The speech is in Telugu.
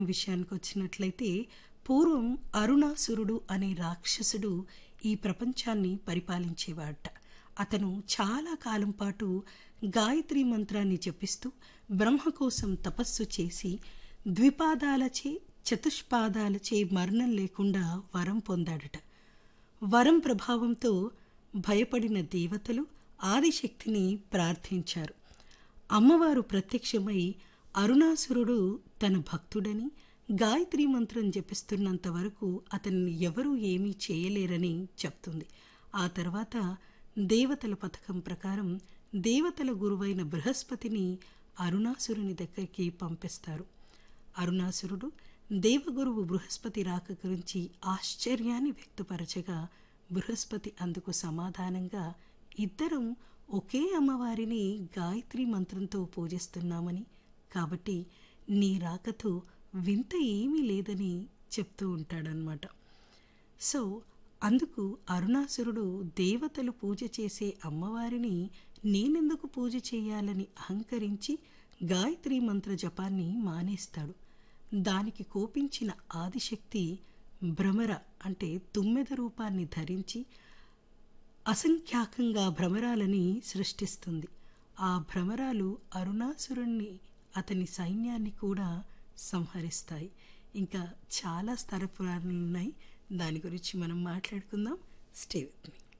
విషయానికి వచ్చినట్లయితే పూర్వం అరుణాసురుడు అనే రాక్షసుడు ఈ ప్రపంచాన్ని పరిపాలించేవాడట అతను చాలా కాలం పాటు గాయత్రి మంత్రాన్ని జపిస్తూ బ్రహ్మ కోసం తపస్సు చేసి ద్విపాదాలచే చతుష్పాదాలచే మరణం లేకుండా వరం పొందాడట వరం ప్రభావంతో భయపడిన దేవతలు ఆదిశక్తిని ప్రార్థించారు అమ్మవారు ప్రత్యక్షమై అరుణాసురుడు తన భక్తుడని గాయత్రి మంత్రం జపిస్తున్నంత వరకు అతన్ని ఎవరూ ఏమీ చేయలేరని చెప్తుంది ఆ తర్వాత దేవతల పథకం ప్రకారం దేవతల గురువైన బృహస్పతిని అరుణాసురుని దగ్గరికి పంపిస్తారు అరుణాసురుడు దేవగురువు బృహస్పతి రాక గురించి ఆశ్చర్యాన్ని వ్యక్తపరచగా బృహస్పతి అందుకు సమాధానంగా ఇద్దరం ఒకే అమ్మవారిని గాయత్రి మంత్రంతో పూజిస్తున్నామని కాబట్టి నీ రాకతో వింత ఏమీ లేదని చెప్తూ ఉంటాడనమాట సో అందుకు అరుణాసురుడు దేవతలు పూజ చేసే అమ్మవారిని నేనెందుకు పూజ చేయాలని అహంకరించి గాయత్రి మంత్ర జపాన్ని మానేస్తాడు దానికి కోపించిన ఆదిశక్తి భ్రమర అంటే తుమ్మెద రూపాన్ని ధరించి అసంఖ్యాకంగా భ్రమరాలని సృష్టిస్తుంది ఆ భ్రమరాలు అరుణాసురుణ్ణి అతని సైన్యాన్ని కూడా సంహరిస్తాయి ఇంకా చాలా స్థర పురాణాలు ఉన్నాయి దాని గురించి మనం మాట్లాడుకుందాం స్టే విత్ మీ